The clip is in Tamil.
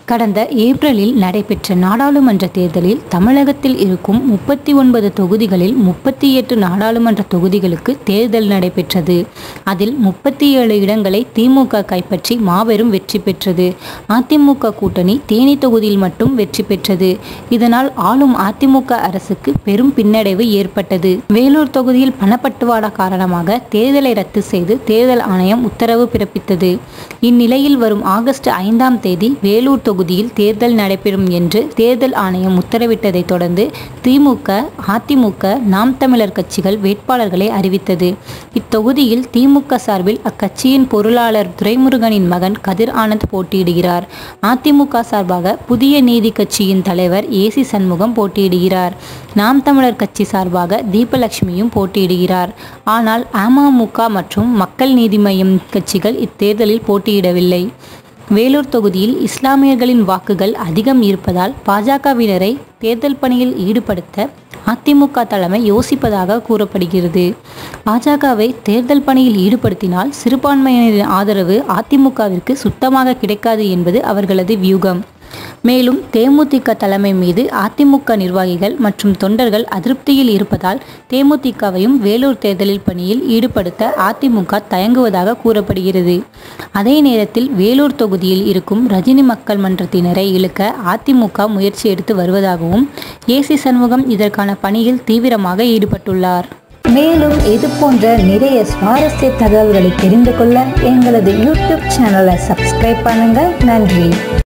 கடந்த ஏப்ரலில் நடைபெற்ற நாடாளுமன்ற தேர்தலில் தமிழகத்தில் இருக்கும் முப்பத்தி ஒன்பது தொகுதிகளில் முப்பத்தி எட்டு நாடாளுமன்ற தொகுதிகளுக்கு தேர்தல் நடைபெற்றது அதில் முப்பத்தி ஏழு இடங்களை திமுக கைப்பற்றி மாபெரும் வெற்றி பெற்றது அதிமுக கூட்டணி தேனி தொகுதியில் மட்டும் வெற்றி பெற்றது இதனால் ஆளும் அதிமுக அரசுக்கு பெரும் பின்னடைவு ஏற்பட்டது வேலூர் தொகுதியில் பணப்பட்டுவாடா காரணமாக தேர்தலை ரத்து செய்து தேர்தல் ஆணையம் உத்தரவு பிறப்பித்தது இந்நிலையில் வரும் ஆகஸ்ட் ஐந்தாம் தேதி வேலூர் தொகுதியில் தேர்தல் நடைபெறும் என்று தேர்தல் ஆணையம் உத்தரவிட்டதைத் தொடர்ந்து திமுக அதிமுக நாம் தமிழர் கட்சிகள் வேட்பாளர்களை அறிவித்தது இத்தொகுதியில் திமுக சார்பில் அக்கட்சியின் பொருளாளர் துரைமுருகனின் மகன் கதிர் ஆனந்த் போட்டியிடுகிறார் அதிமுக சார்பாக புதிய நீதி கட்சியின் தலைவர் ஏசி சண்முகம் போட்டியிடுகிறார் நாம் தமிழர் கட்சி சார்பாக தீபலட்சுமியும் போட்டியிடுகிறார் ஆனால் அமமுக மற்றும் மக்கள் நீதி மய்யம் கட்சிகள் இத்தேர்தலில் போட்டியிடவில்லை வேலூர் தொகுதியில் இஸ்லாமியர்களின் வாக்குகள் அதிகம் இருப்பதால் பாஜகவினரை தேர்தல் பணியில் ஈடுபடுத்த அதிமுக தலைமை யோசிப்பதாக கூறப்படுகிறது பாஜகவை தேர்தல் பணியில் ஈடுபடுத்தினால் சிறுபான்மையினரின் ஆதரவு அதிமுகவிற்கு சுத்தமாக கிடைக்காது என்பது அவர்களது வியூகம் மேலும் தேமுதிக தலைமை மீது அதிமுக நிர்வாகிகள் மற்றும் தொண்டர்கள் அதிருப்தியில் இருப்பதால் தேமுதிகவையும் வேலூர் தேர்தலில் பணியில் ஈடுபடுத்த அதிமுக தயங்குவதாக கூறப்படுகிறது அதே நேரத்தில் வேலூர் தொகுதியில் இருக்கும் ரஜினி மக்கள் மன்றத்தினரை இழுக்க அதிமுக முயற்சி எடுத்து வருவதாகவும் ஏசி சண்முகம் இதற்கான பணியில் தீவிரமாக ஈடுபட்டுள்ளார் மேலும் இது போன்ற நிறைய சுவாரஸ்ய தகவல்களை தெரிந்து கொள்ள எங்களது யூடியூப் சேனலை சப்ஸ்கிரைப் பண்ணுங்க நன்றி